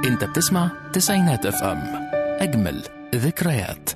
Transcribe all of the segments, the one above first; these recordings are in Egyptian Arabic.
انت بتسمع تسعينات اف ام اجمل ذكريات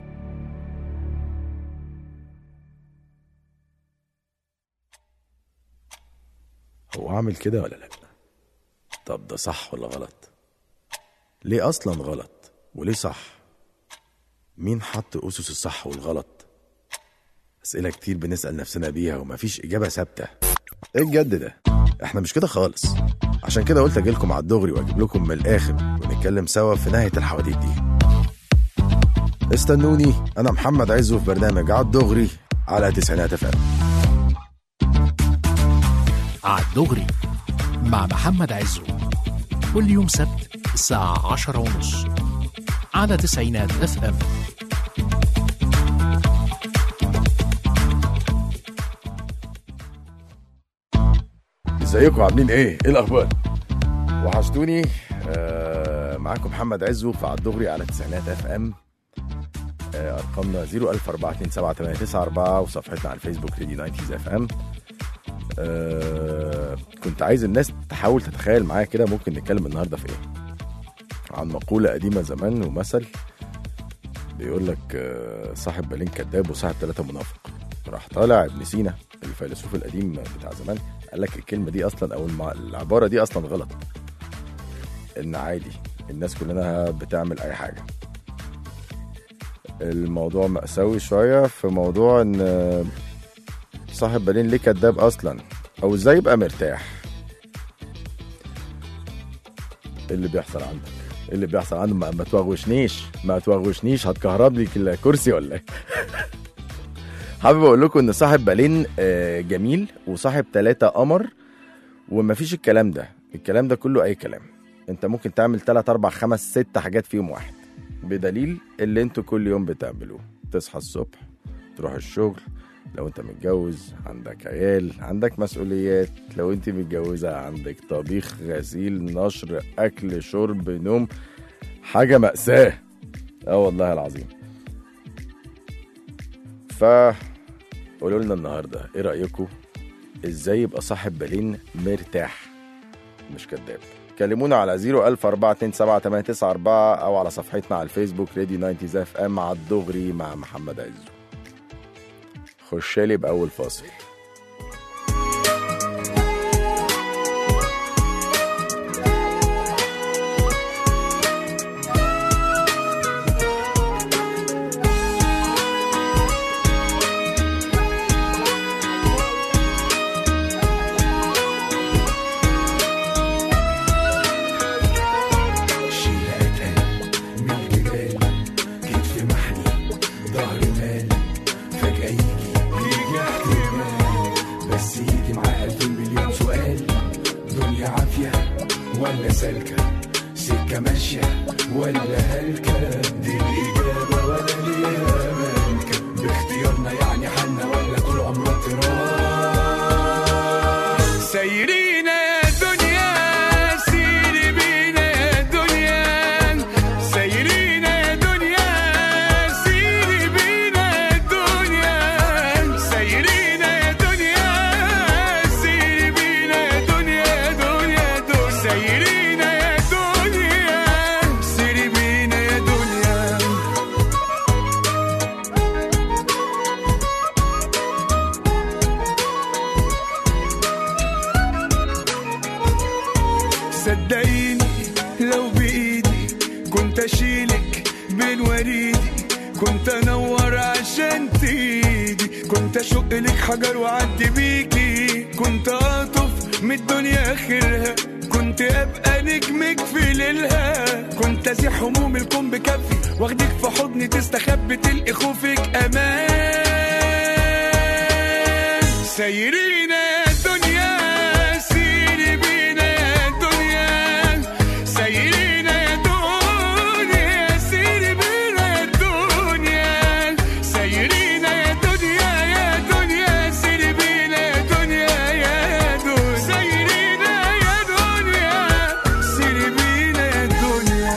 هو عامل كده ولا لا طب ده صح ولا غلط ليه اصلا غلط وليه صح مين حط اسس الصح والغلط اسئله كتير بنسال نفسنا بيها ومفيش اجابه ثابته ايه الجد ده احنا مش كده خالص عشان كده قلت اجيلكم على الدغري واجيب لكم من الاخر ونتكلم سوا في نهايه الحواديت دي استنوني انا محمد عزو في برنامج على الدغري على تسعينات اف عالدغري مع محمد عزو كل يوم سبت الساعة عشرة ونص على تسعينات اف ام ازيكم عاملين ايه؟ ايه الاخبار؟ وحشتوني آه معاكم محمد عزو في على الدغري على تسعينات اف ام آه ارقامنا 004278994 وصفحتنا على الفيسبوك ريدي 90 اف ام آه كنت عايز الناس تحاول تتخيل معايا كده ممكن نتكلم النهارده في ايه عن مقولة قديمة زمان ومثل بيقول لك آه صاحب بالين كذاب وصاحب ثلاثة منافق راح طالع ابن سينا الفيلسوف القديم بتاع زمان قال لك الكلمة دي أصلا أو المع- العبارة دي أصلا غلط إن عادي الناس كلنا بتعمل أي حاجة الموضوع مأساوي شوية في موضوع إن آه، صاحب بالين ليه كذاب أصلا أو إزاي يبقى مرتاح إيه اللي بيحصل عندك إيه اللي بيحصل عندك ما, ما توغوشنيش ما توغوشنيش هتكهرب لي الكرسي ولا ايه حابب اقول لكم ان صاحب بالين آه، جميل وصاحب ثلاثة قمر ومفيش الكلام ده الكلام ده كله اي كلام انت ممكن تعمل 3 4 5 6 حاجات في يوم واحد بدليل اللي انتوا كل يوم بتعملوه تصحى الصبح تروح الشغل لو انت متجوز عندك عيال عندك مسؤوليات لو انت متجوزة عندك طبيخ غسيل نشر اكل شرب نوم حاجة مأساة اه والله العظيم ف قولوا لنا النهارده ايه رايكم ازاي يبقى صاحب بالين مرتاح مش كذاب كلمونا على 010427894 او على صفحتنا على الفيسبوك راديو 90 اف ام على الدغري مع محمد عزو خشالي باول فاصل شيلة أتقل من الجبال كتف محني ظهر مال فجأة يجي يجي احتمال بس يجي معاه ألفين مليون سؤال دنيا عافية ولا سالكة سكة ماشية ولا هلكة دي الإجابة ولا ليها مالكة باختيارنا يعني حالنا ولا طول عمرنا تراب سايرين يا دنيا سيري بينا يا دنيا سايرين يا دنيا سيري بينا يا دنيا سايرين يا دنيا سيري بينا يا دنيا يا دنيا دنيا سايرين يا دنيا سيري بينا يا دنيا صدقيني لو بايدي كنت اشيلك بين وريدي كنت انور عشان تيجي كنت اشق لك حجر واعدي بيكي كنت اطف من الدنيا اخرها كنت ابقى نجمك في ليلها كنت ازيح هموم الكون بكفي واخدك في حضني تستخبي تلقي خوفك امان سايرين يا دنيا سيري بينا يا دنيا سايرين يا دنيا سيري بينا يا دنيا سايرين يا دنيا يا دنيا سيري بينا يا دنيا يا دنيا سايرين يا دنيا سيري بينا يا دنيا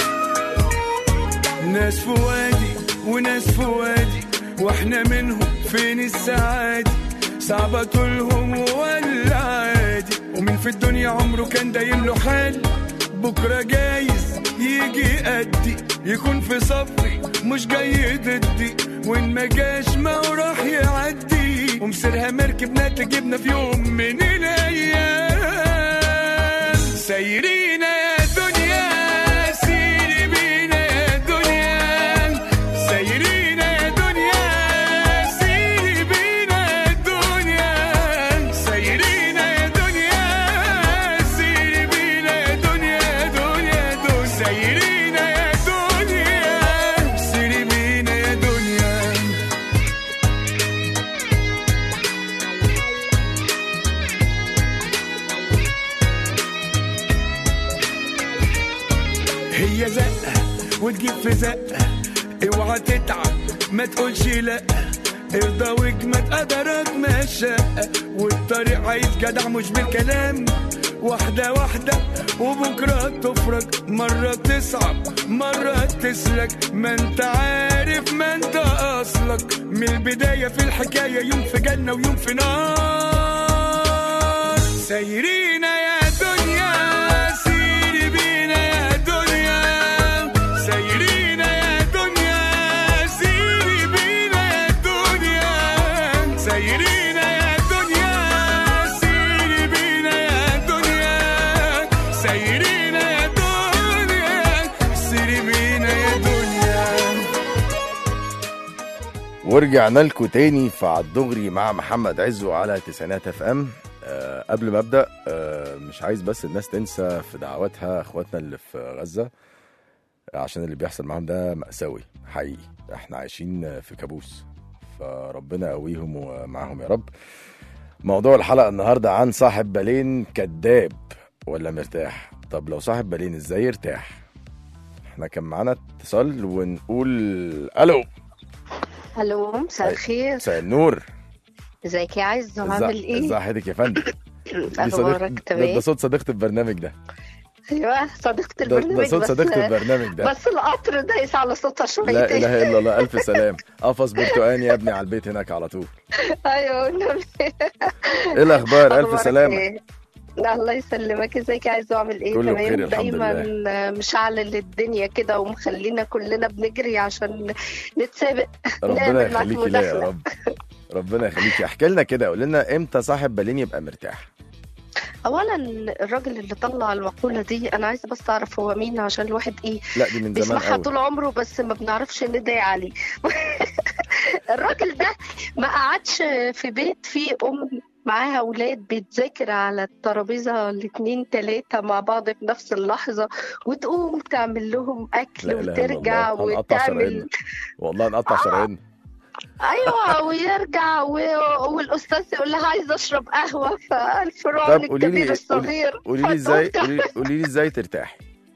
ناس في وادي وناس في وادي واحنا منهم فين السعادة صعبة طولهم ولا عادي ومين في الدنيا عمره كان دايم له حال بكرة جايز يجي قدي يكون في صفي مش جاي ضدي وإن ما جاش ما هو راح يعدي ومسيرها مركبنا تجيبنا في يوم من الأيام سايرين يا دنيا سيري بينا يا دنيا سايرين يا دنيا سيري بينا يا دنيا سايرين يا دنيا سيري بينا يا دنيا يا دنيا دنيا سايرين يا دنيا سيري بينا يا دنيا هي زقة وتجيب في زقة اوعى تتعب ما تقولش لا ارضى واجمد قدرك ما شاء والطريق عايز جدع مش بالكلام واحدة واحدة وبكرة تفرج مرة تصعب مرة تسلك ما انت عارف ما انت اصلك من البداية في الحكاية يوم في جنة ويوم في نار سايرين يا دنيا سيري بينا يا دنيا سايرين يا دنيا سيري بينا يا دنيا سايرين يا دنيا سيري بينا يا دنيا سايرين يا دنيا سيري بينا يا دنيا ورجعنا لكم تاني في عالدغري مع محمد عزو على تسعينات اف ام أه قبل ما ابدا أه مش عايز بس الناس تنسى في دعواتها اخواتنا اللي في غزه عشان اللي بيحصل معاهم ده مأساوي حقيقي احنا عايشين في كابوس فربنا يقويهم ومعاهم يا رب موضوع الحلقه النهارده عن صاحب بالين كذاب ولا مرتاح طب لو صاحب بالين ازاي يرتاح احنا كان معانا اتصال ونقول الو الو مساء أي. الخير مساء النور ازيك يا عز عامل ازي ايه حضرتك يا فندم دي صديقة اخبارك ده, تمام ده صوت صديقة البرنامج ده ايوه صديقة ده, البرنامج ده صوت بس صديقة البرنامج ده بس القطر دايس على صوتها لا شويتين اله الا الله الف سلام قفص برتقاني يا ابني على البيت هناك على طول ايوه والنبي. ايه الاخبار الف أخبارك سلامة إيه؟ الله يسلمك ازيك يا عز عامل ايه كله تمام بخير الحمد دايما مشعل الدنيا كده ومخلينا كلنا بنجري عشان نتسابق ربنا نعمل معاك يخليكي ليا يا مداخلة. رب ربنا يخليكي احكي لنا كده قول لنا امتى صاحب بالين يبقى مرتاح اولا الراجل اللي طلع المقولة دي انا عايزة بس اعرف هو مين عشان الواحد ايه لا دي من زمان بيسمعها قوي طول عمره بس ما بنعرفش ندعي عليه الراجل ده ما قعدش في بيت فيه ام معاها اولاد بتذاكر على الترابيزه الاتنين تلاتة مع بعض في نفس اللحظه وتقوم تعمل لهم اكل لا اله الا وترجع الله هنقطع شراييننا وتعمل والله نقطع آه. شراييننا ايوه ويرجع و... والاستاذ يقول لها عايزه اشرب قهوه طب فالفرعون قولي لي- الكبير الصغير قولي لي ازاي فتقوم قولي قولي لي ازاي ترتاحي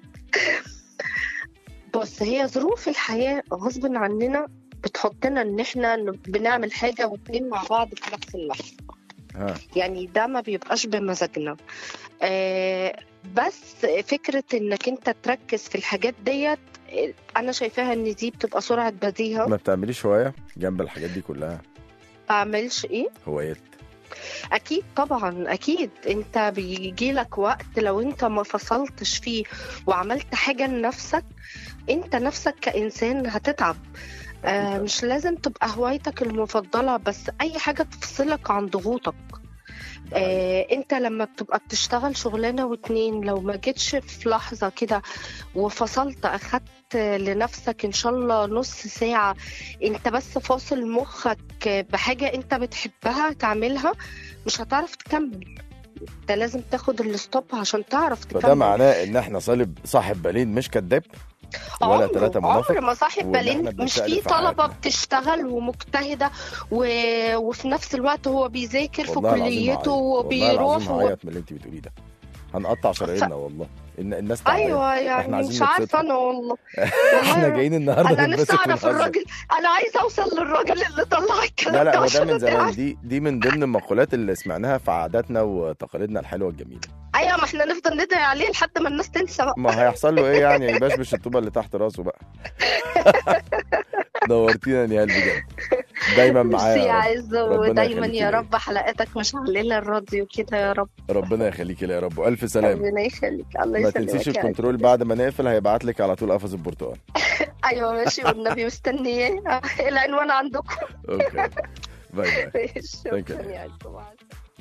بص هي ظروف الحياة غصب عننا بتحطنا ان احنا ن- بنعمل حاجة واتنين مع بعض في نفس اللحظة ها يعني ده ما بيبقاش بمزاجنا آه بس فكرة انك انت تركز في الحاجات ديت آه، انا شايفاها ان دي بتبقى سرعة بديهة ما بتعمليش هوايه جنب الحاجات دي كلها بعملش ايه هوايات اكيد طبعا اكيد انت بيجي لك وقت لو انت ما فصلتش فيه وعملت حاجة لنفسك انت نفسك كإنسان هتتعب آه مش لازم تبقى هوايتك المفضلة بس أي حاجة تفصلك عن ضغوطك ده حقيقي. آه انت لما بتبقى بتشتغل شغلانة واتنين لو ما جيتش في لحظة كده وفصلت أخدت لنفسك إن شاء الله نص ساعة انت بس فاصل مخك بحاجة انت بتحبها تعملها مش هتعرف تكمل انت لازم تاخد الستوب عشان تعرف تكمل فده معناه ان احنا صالب صاحب بالين مش كذاب ولا عمره- ثلاثة منافق عمر ما صاحب وإن إحنا بالين مش بنسأل في في طلبة حياتنا. بتشتغل ومجتهدة و... وفي نفس الوقت هو بيذاكر في والله العظيم كليته هعيط. والله وبيروح العظيم و... هعيط من اللي انت بتقوليه ده هنقطع شراييننا والله إن الناس تعبانة. ايوه احنا يعني عايزين مش عارفة نبسطها. انا والله احنا والله جايين النهارده انا نفسي نتبسط اعرف ونهزر الراجل انا عايزه اوصل للراجل اللي طلع الكلام لا لا ده هو ده عشان من زمان أدعي. دي دي من ضمن المقولات اللي سمعناها في عاداتنا وتقاليدنا الحلوه الجميله ايوه ما احنا نفضل ندعي عليه لحد ما الناس تنسى بقى ما هيحصل له ايه يعني يبشبش الطوبه اللي تحت راسه بقى نورتينا يا نهال بجد دايما ميرسي يا معايا عز ربنا ودايما يخليكي يا ليا. رب حلقاتك مشعلله الراديو كده يا رب ربنا يخليكي ليا يا رب والف سلامه ربنا يخليك الله ما يسلمك تنسيش يا عز. الكنترول بعد ما نقفل هيبعت لك على طول قفص البرتقال ايوه ماشي والنبي مستنياه العنوان عندكم اوكي باي باي Thank شكرا you. يا عز مع السلامة.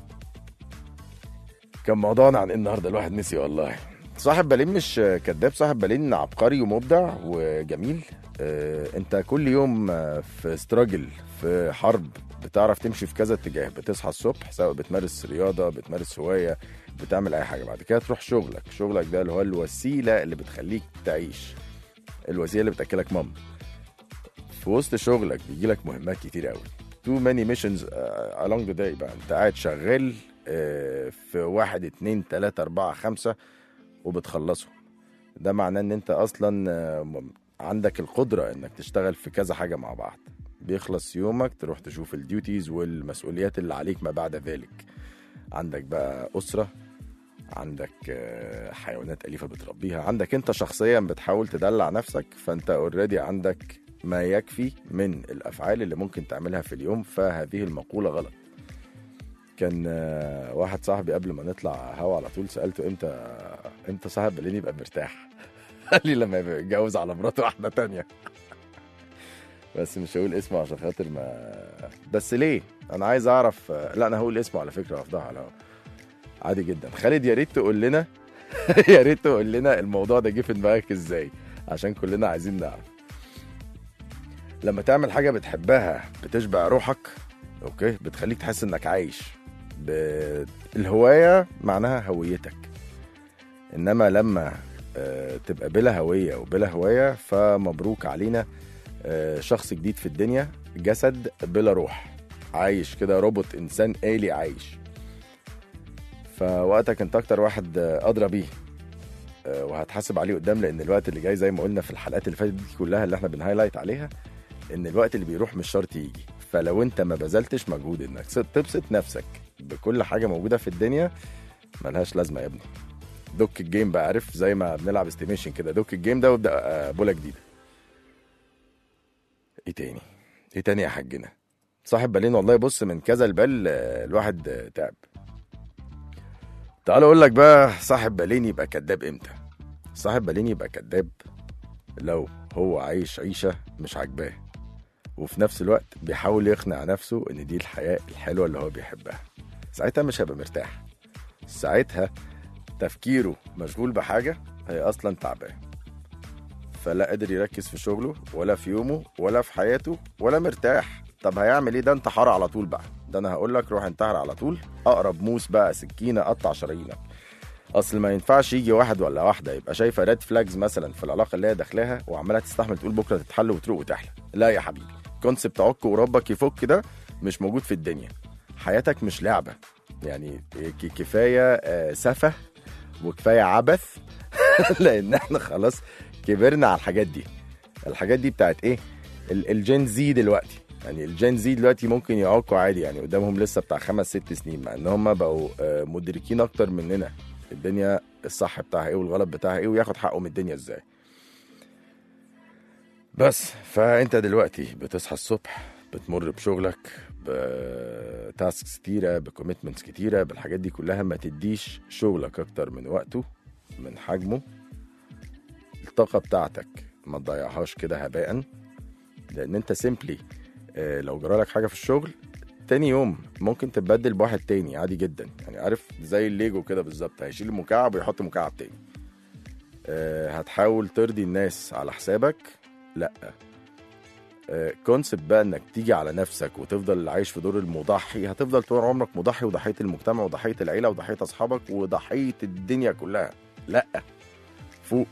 كان موضوعنا عن ايه النهارده الواحد نسي والله صاحب بالين مش كذاب صاحب بالين عبقري ومبدع وجميل آه، انت كل يوم آه، في استراجل في حرب بتعرف تمشي في كذا اتجاه بتصحى الصبح سواء بتمارس رياضه بتمارس هوايه بتعمل اي حاجه بعد كده تروح شغلك شغلك ده اللي هو الوسيله اللي بتخليك تعيش الوسيله اللي بتاكلك مام في وسط شغلك بيجي لك مهمات كتير قوي تو ماني ميشنز along the day بقى انت قاعد شغال آه، في واحد اتنين تلاتة أربعة خمسة وبتخلصه ده معناه ان انت اصلا آه، م- عندك القدرة انك تشتغل في كذا حاجة مع بعض بيخلص يومك تروح تشوف الديوتيز والمسؤوليات اللي عليك ما بعد ذلك عندك بقى أسرة عندك آه، حيوانات أليفة بتربيها عندك انت شخصيا بتحاول تدلع نفسك فانت اوريدي عندك ما يكفي من الأفعال اللي ممكن تعملها في اليوم فهذه المقولة غلط كان آه، واحد صاحبي قبل ما نطلع هوا على طول سالته امتى امتى صاحب بالين يبقى مرتاح قال لي لما يبقى يتجوز على مراته واحده تانية بس مش هقول اسمه عشان خاطر ما بس ليه انا عايز اعرف لا انا هقول اسمه على فكره وافضحه على عادي جدا خالد يا ريت تقول لنا يا ريت تقول لنا الموضوع ده جه في دماغك ازاي عشان كلنا عايزين نعرف لما تعمل حاجه بتحبها بتشبع روحك اوكي بتخليك تحس انك عايش ب... الهوايه معناها هويتك انما لما آه، تبقى بلا هويه وبلا هوايه فمبروك علينا آه، شخص جديد في الدنيا جسد بلا روح عايش كده روبوت انسان آلي عايش فوقتك انت اكتر واحد آه، ادرى بيه آه، وهتحاسب عليه قدام لان الوقت اللي جاي زي ما قلنا في الحلقات اللي فاتت دي كلها اللي احنا بنهايلايت عليها ان الوقت اللي بيروح مش شرط يجي فلو انت ما بذلتش مجهود انك تبسط نفسك بكل حاجه موجوده في الدنيا ملهاش لازمه يا ابني دوك الجيم بقى عارف زي ما بنلعب استيميشن كده دوك الجيم ده وابدا آه، بوله جديده ايه تاني ايه تاني يا حاجنا صاحب بالين والله بص من كذا البال آه، الواحد آه، تعب تعال اقول لك بقى صاحب بالين يبقى كذاب امتى صاحب بالين يبقى كذاب لو هو عايش عيشه مش عاجباه وفي نفس الوقت بيحاول يقنع نفسه ان دي الحياه الحلوه اللي هو بيحبها ساعتها مش هيبقى مرتاح ساعتها تفكيره مشغول بحاجه هي اصلا تعبان فلا قادر يركز في شغله ولا في يومه ولا في حياته ولا مرتاح طب هيعمل ايه ده انتحار على طول بقى ده انا هقول لك روح انتحر على طول اقرب موس بقى سكينه قطع شرايينك اصل ما ينفعش يجي واحد ولا واحده يبقى شايفه ريد فلاجز مثلا في العلاقه اللي هي داخلاها وعماله تستحمل تقول بكره تتحل وتروق وتحلى لا يا حبيبي كونسبت عك وربك يفك ده مش موجود في الدنيا حياتك مش لعبه يعني ك- كفايه آه، سفه وكفايه عبث لان احنا خلاص كبرنا على الحاجات دي الحاجات دي بتاعت ايه ال- الجين زي دلوقتي يعني الجين زي دلوقتي ممكن يعوقوا عادي يعني قدامهم لسه بتاع خمس ست سنين مع ان هم بقوا آه، مدركين اكتر مننا الدنيا الصح بتاعها ايه والغلط بتاعها ايه وياخد حقه من الدنيا ازاي بس فانت دلوقتي بتصحى الصبح بتمر بشغلك بتاسكس كتيره بكوميتمنتس كتيره بالحاجات دي كلها ما تديش شغلك اكتر من وقته من حجمه الطاقه بتاعتك ما تضيعهاش كده هباء لان انت سيمبلي لو جرالك حاجه في الشغل تاني يوم ممكن تتبدل بواحد تاني عادي جدا يعني عارف زي الليجو كده بالظبط هيشيل مكعب ويحط مكعب تاني آه، هتحاول ترضي الناس على حسابك لا كونسبت بقى انك تيجي على نفسك وتفضل عايش في دور المضحي هتفضل طول عمرك مضحي وضحيه المجتمع وضحيه العيله وضحيه اصحابك وضحيه الدنيا كلها لا فوق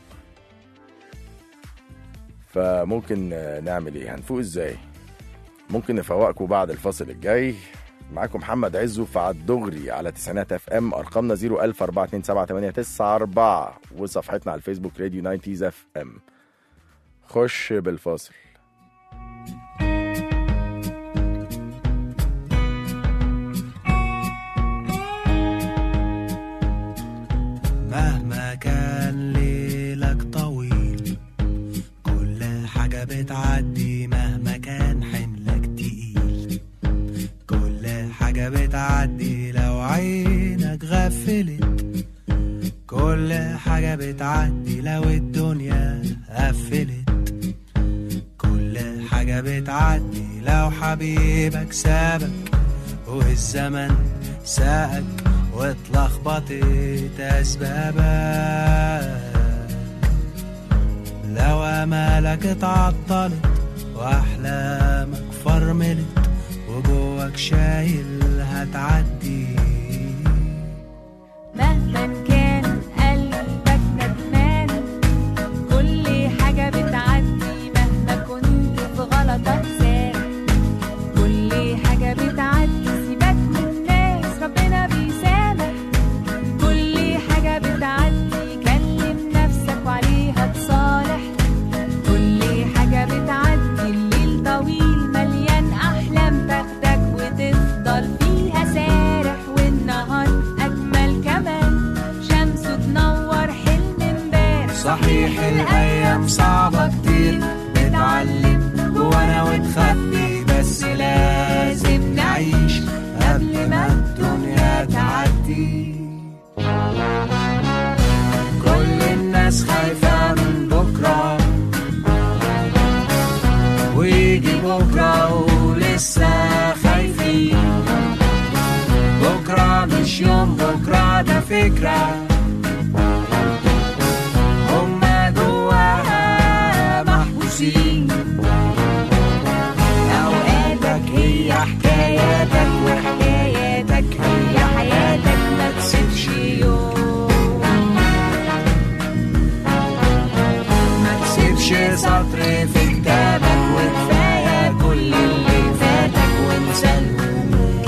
فممكن آه، نعمل ايه هنفوق ازاي ممكن نفوقكم بعد الفاصل الجاي معاكم محمد عزو في الدغري على تسعينات اف ام ارقامنا 010427894 وصفحتنا على الفيسبوك راديو 90 اف ام خش بالفاصل مهما كان ليلك طويل كل حاجة بتعدي مهما كان حملك تقيل حاجة بتعدي لو عينك غفلت كل حاجة بتعدي لو الدنيا قفلت كل حاجة بتعدي لو حبيبك سابك والزمن ساقك واتلخبطت أسبابك لو أمالك اتعطلت وأحلامك فرملت وجواك شايل هتعدي مهما كان قلبك ندمان كل حاجة بتعدي مهما كنت في غلطك سارح كل حاجة بتعدي سيبك من الناس ربنا بيسامح كل حاجة بتعدي كلم نفسك وعليها تصالح كل حاجة بتعدي الليل طويل مليان أحلام تاخدك وتفضل فيها سارح والنهار أجمل كمان شمسه تنور حلم امبارح صحيح الأيام صعبة كتير بتعلم جوانا وتخبي بس لازم نعيش قبل ما الدنيا تعدي كل الناس خايفة من بكرة ويجي بكرة ولسه خايفين بكرة مش يوم بكرة ده فكرة هما جواها محبوسين أوقاتك هي حكاياتك وحكاياتك هي حياتك ما تسيبش يوم ما تسيبش سطر في كتابك وكفاية كل اللي فاتك وانسى الهموم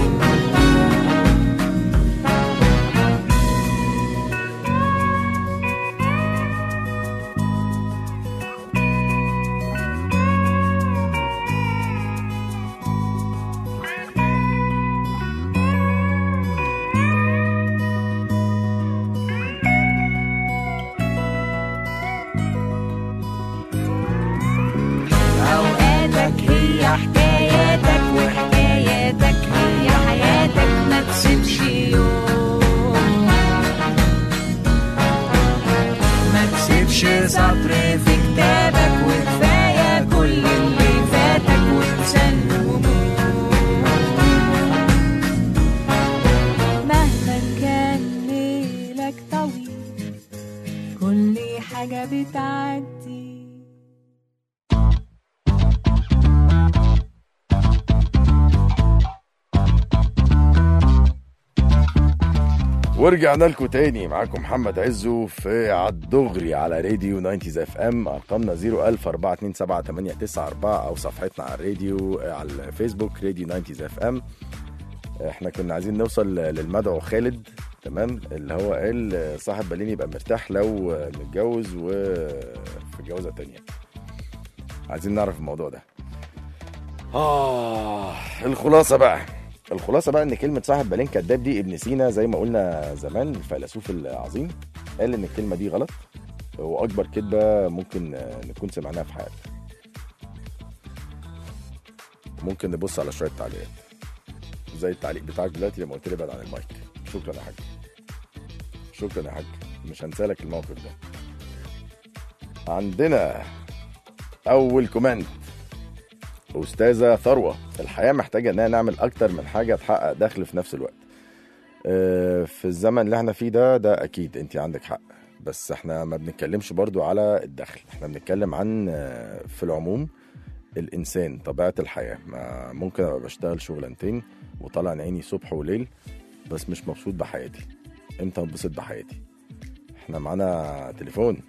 أوقاتك هي حكاياتك وحكاياتك هي حياتك ما تسيبش يوم ما تسيبش سطر في كتابك وكفاية كل اللي فاتك وانسى الهموم مهما كان ليلك طويل كل حاجة بتعدي ورجعنا لكم تاني معاكم محمد عزو في عالدغري على راديو 90 اف ام ارقامنا 010427894 او صفحتنا على الراديو على الفيسبوك راديو 90 اف ام احنا كنا عايزين نوصل للمدعو خالد تمام اللي هو قال صاحب بالين يبقى مرتاح لو متجوز وفي جوازه تانية عايزين نعرف الموضوع ده اه الخلاصه بقى الخلاصه بقى ان كلمه صاحب بالين كداب دي ابن سينا زي ما قلنا زمان الفيلسوف العظيم قال ان الكلمه دي غلط واكبر كذبه ممكن نكون سمعناها في حياتنا ممكن نبص على شويه تعليقات زي التعليق بتاعك دلوقتي لما قلت لي ابعد عن المايك شكرا يا حاج شكرا يا حاج مش هنسالك الموقف ده عندنا اول كومنت استاذه ثروه الحياه محتاجه انها نعمل اكتر من حاجه تحقق دخل في نفس الوقت آه، في الزمن اللي احنا فيه ده ده اكيد انت عندك حق بس احنا ما بنتكلمش برضو على الدخل احنا بنتكلم عن آه، في العموم الانسان طبيعه الحياه ما ممكن ابقى بشتغل شغلانتين وطالع عيني صبح وليل بس مش مبسوط بحياتي امتى انبسط بحياتي احنا معانا تليفون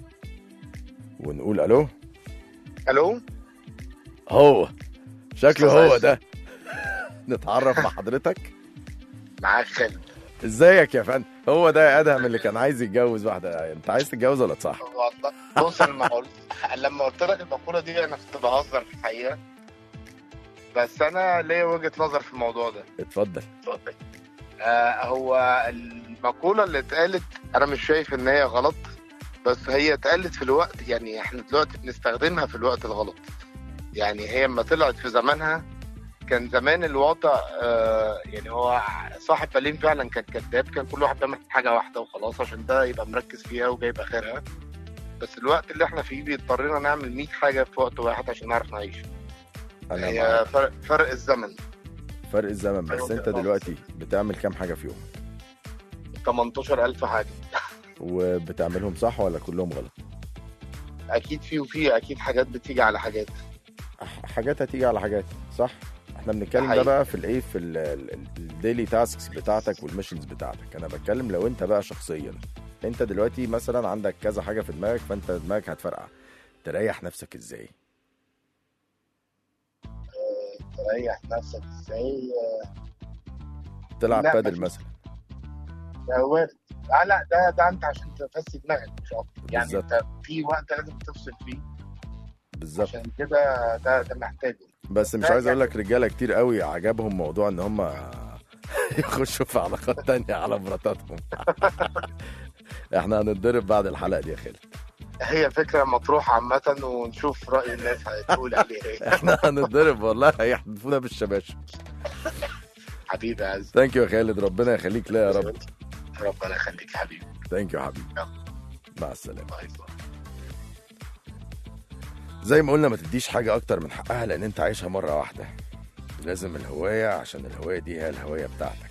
ونقول الو الو هو شكله أستاذ هو عايز. ده نتعرف مع حضرتك معاك خالد ازيك يا فندم هو ده يا ادهم اللي كان عايز يتجوز واحده انت عايز تتجوز ولا تصح والله بص انا لما قلت لما قلت لك المقوله دي انا كنت بهزر في الحقيقه بس انا ليا وجهه نظر في الموضوع ده اتفضل اتفضل آه هو المقوله اللي اتقالت انا مش شايف ان هي غلط بس هي اتقالت في الوقت يعني احنا دلوقتي بنستخدمها في الوقت الغلط يعني هي لما طلعت في زمانها كان زمان الوضع آه يعني هو صاحب بالين فعلا كان كذاب كان كل واحد بيعمل حاجه واحده وخلاص عشان ده يبقى مركز فيها وجايب اخرها بس الوقت اللي احنا فيه بيضطرنا نعمل 100 حاجه في وقت واحد عشان نعرف نعيش انا هي معاك. فرق, فرق الزمن فرق الزمن بس فرق انت الوقت. دلوقتي بتعمل كام حاجه في يوم 18000 حاجه وبتعملهم صح ولا كلهم غلط اكيد في وفي اكيد حاجات بتيجي على حاجات ح- حاجات هتيجي على حاجات صح احنا بنتكلم ده حقيقي. بقى في الايه في الديلي تاسكس بتاعتك والميشنز بتاعتك انا بتكلم لو انت بقى شخصيا انت دلوقتي مثلا عندك كذا حاجه في دماغك فانت دماغك هتفرقع تريح نفسك ازاي تريح نفسك ازاي تلعب لا، بادل مفيش. مثلا ده وارد آه لا ده ده انت عشان تفسي دماغك مش اكتر يعني بالظبط. انت في وقت لازم تفصل فيه بالظبط عشان كده ده ده محتاجه بس مش لا، عايز اقول يعني- لك رجاله كتير قوي عجبهم موضوع ان هم يخشوا في علاقات تانية على مراتاتهم احنا هنتضرب بعد الحلقه دي يا خالد هي فكره مطروحه عامه ونشوف راي الناس هتقول عليها ايه احنا هنتضرب والله هيحدفونا بالشباشب حبيبي يا عز ثانك يو يا خالد ربنا يخليك لا يا رب ربنا يخليك يا حبيبي ثانك يو حبيبي يلا. مع السلامه باي باي زي ما قلنا ما تديش حاجه اكتر من حقها لان انت عايشها مره واحده لازم الهوايه عشان الهوايه دي هي الهوايه بتاعتك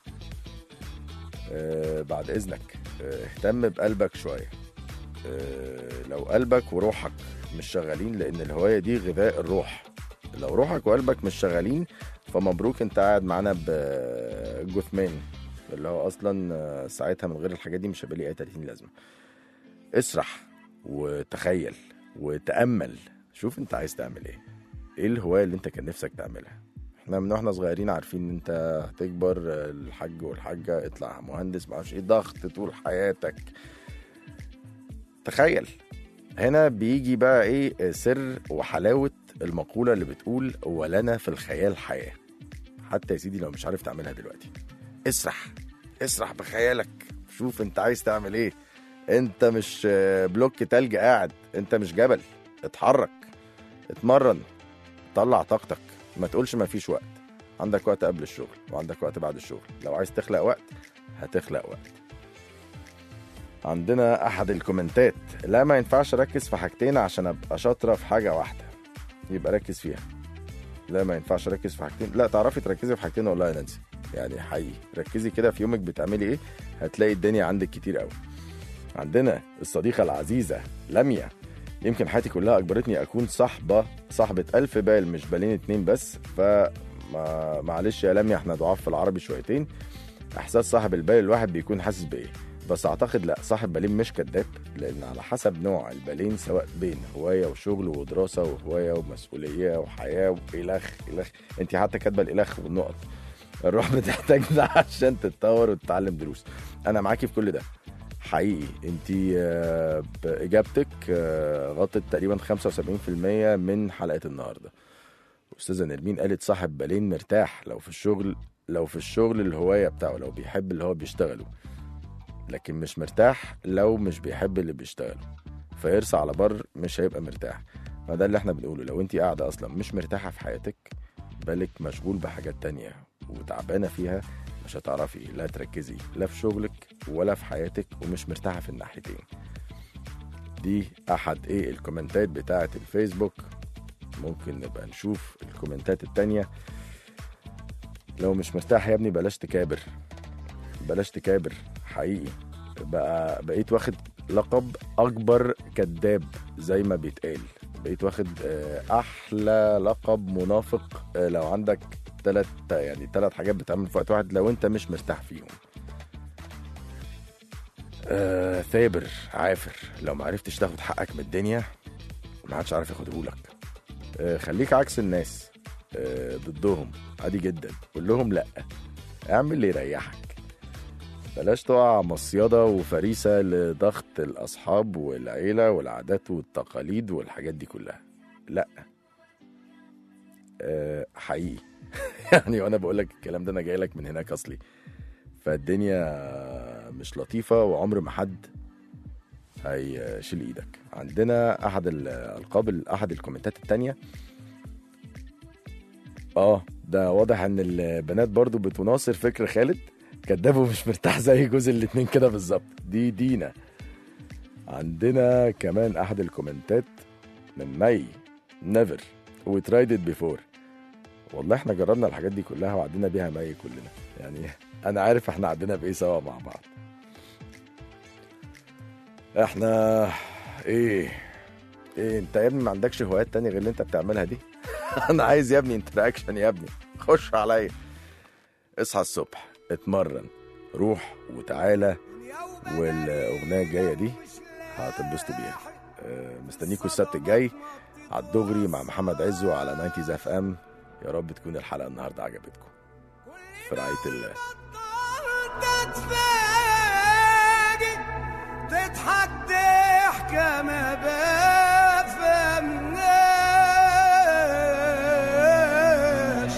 آه بعد اذنك آه اهتم بقلبك شويه آه لو قلبك وروحك مش شغالين لان الهوايه دي غذاء الروح لو روحك وقلبك مش شغالين فمبروك انت قاعد معانا بجثمان اللي هو اصلا آه، ساعتها من غير الحاجات دي مش هيبقى ليه اي 30 لازمه اسرح وتخيل وتامل شوف انت عايز تعمل ايه ايه الهوايه اللي انت كان نفسك تعملها احنا من واحنا صغيرين عارفين ان انت هتكبر آه، الحاج والحاجه اطلع مهندس معرفش ايه ضغط طول حياتك تخيل هنا بيجي بقى ايه آه، سر وحلاوه المقوله اللي بتقول ولنا في الخيال حياه حتى يا سيدي لو مش عارف تعملها دلوقتي اسرح اسرح بخيالك شوف انت عايز تعمل ايه انت مش آه، بلوك تلج قاعد انت مش جبل اتحرك اتمرن طلع طاقتك ما تقولش ما فيش وقت عندك وقت قبل الشغل وعندك وقت بعد الشغل لو عايز تخلق وقت هتخلق وقت عندنا احد الكومنتات لا ما ينفعش اركز في حاجتين عشان ابقى شاطره في حاجه واحده يبقى ركز فيها لا ما ينفعش اركز في حاجتين لا تعرفي تركزي في حاجتين والله يا نانسي يعني حقيقي ركزي كده في يومك بتعملي ايه هتلاقي الدنيا عندك كتير قوي عندنا الصديقة العزيزة لميا يمكن حياتي كلها أجبرتني أكون صاحبة صاحبة ألف بال مش بالين اتنين بس فما معلش يا لميا احنا ضعاف في العربي شويتين إحساس صاحب البال الواحد بيكون حاسس بإيه بس أعتقد لا صاحب بالين مش كداب لأن على حسب نوع البالين سواء بين هواية وشغل ودراسة وهواية ومسؤولية وحياة وإلخ إلخ أنت حتى كاتبة الإلخ والنقط الروح بتحتاج ده عشان تتطور وتتعلم دروس أنا معاكي في كل ده حقيقي انت باجابتك آه، غطت تقريبا 75% من حلقه النهارده استاذه نرمين قالت صاحب بالين مرتاح لو في الشغل لو في الشغل الهوايه بتاعه لو بيحب اللي هو بيشتغله لكن مش مرتاح لو مش بيحب اللي بيشتغله فيرسى على بر مش هيبقى مرتاح ما ده اللي احنا بنقوله لو انت قاعده اصلا مش مرتاحه في حياتك بالك مشغول بحاجات تانية وتعبانه فيها مش هتعرفي لا تركزي لا في شغلك ولا في حياتك ومش مرتاحه في الناحيتين دي احد ايه الكومنتات بتاعه الفيسبوك ممكن نبقى نشوف الكومنتات التانية لو مش مرتاح يا ابني بلاش تكابر بلاش تكابر حقيقي بقى بقيت واخد لقب اكبر كذاب زي ما بيتقال بقيت واخد آه، احلى لقب منافق آه، لو عندك ثلاث يعني ثلاث حاجات بتعمل في وقت واحد لو انت مش مرتاح فيهم آه ثابر عافر لو ما عرفتش تاخد حقك من الدنيا ما حدش عارف ياخده لك آه خليك عكس الناس آه ضدهم عادي جدا قول لهم لا اعمل اللي يريحك بلاش تقع مصيدة وفريسة لضغط الأصحاب والعيلة والعادات والتقاليد والحاجات دي كلها لا أه حقيقي يعني وانا بقول لك الكلام ده انا جاي لك من هناك اصلي فالدنيا مش لطيفة وعمر ما حد هيشيل ايدك عندنا احد الالقاب احد الكومنتات التانية اه ده واضح ان البنات برضو بتناصر فكر خالد كداب ومش مرتاح زي جوز الاتنين كده بالظبط دي دينا عندنا كمان احد الكومنتات من مي نيفر وترايد ات بيفور والله احنا جربنا الحاجات دي كلها وعدينا بيها مي كلنا يعني انا عارف احنا عدينا بايه سوا مع بعض احنا ايه ايه انت يا ابني ما عندكش هوايات تانية غير اللي انت بتعملها دي انا عايز يا ابني انتراكشن يا ابني خش عليا اصحى الصبح اتمرن روح وتعالى والاغنيه الجايه دي هتنبسطوا بيها آه، مستنيكوا السبت الجاي على الدغري مع محمد عزو على 90 اف ام يا رب تكون الحلقه النهارده عجبتكم في رعايه الله تتفاجئ تضحك ضحكة ما بفهمناش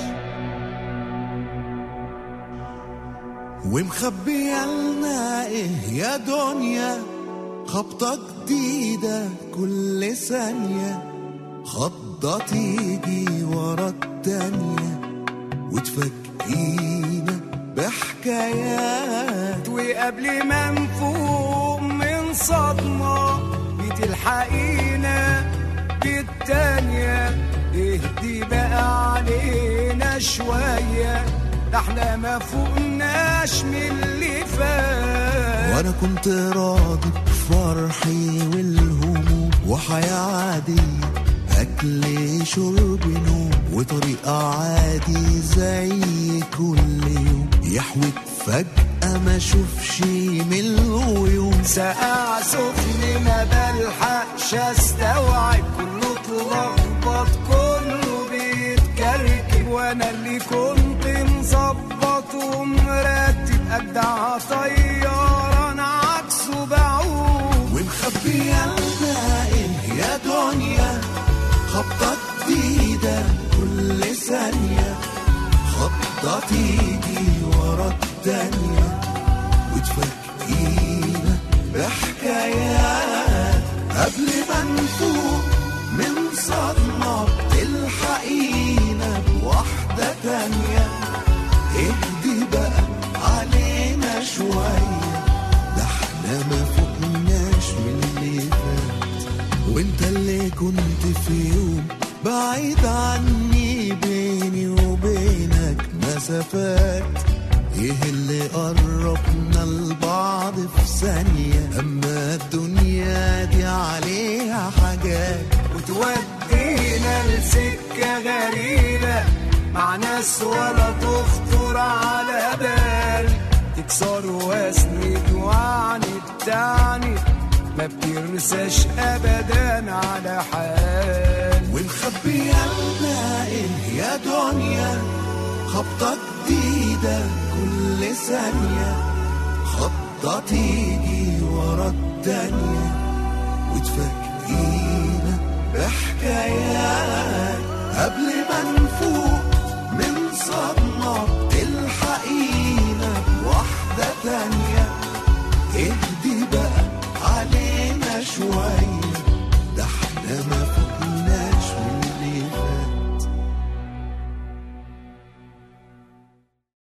ومخبية لنا ايه يا دنيا خبطة جديدة كل ثانية خضة تيجي ورا التانية وتفاجئينا بحكايات وقبل ما نفوق من صدمة بتلحقينا بالتانية اهدي بقى علينا شوية ده احنا ما فوقناش من اللي فات وانا كنت راضي بفرحي والهموم وحياة عادية أكل شرب نوم وطريقة عادي زي كل يوم يحوك فجأة ما اشوفش من الغيوم ساقع سخن ما بلحقش استوعب كله اتلخبط كله بيتكركب وانا اللي كنت مظبط ومرتب اجدع طيارة انا عكسه بعوم ومخبية لنا ايه يا دنيا خبطة جديدة كل ثانية خبطة تيجي ورا التانية وتفاجئينا بحكايات قبل ما نفوق من صدمة تلحقينا بواحدة تانية اهدي بقى علينا شوية ده احنا ما فوقناش من اللي فات وانت اللي كنت في يوم بعيد عني بيني وبينك مسافات ايه اللي قربنا لبعض في ثانية اما الدنيا دي عليها حاجات وتودينا لسكة غريبة مع ناس ولا تخطر على بال تكسر واسند وعند تعني ما بترساش ابدا على حال ومخبية لنا ايه يا دنيا خبطة جديدة كل ثانية خبطة تيجي ورا التانية وتفاجئينا بحكايات قبل ما نفوق من صدمة تلحقينا بواحدة تانية ايه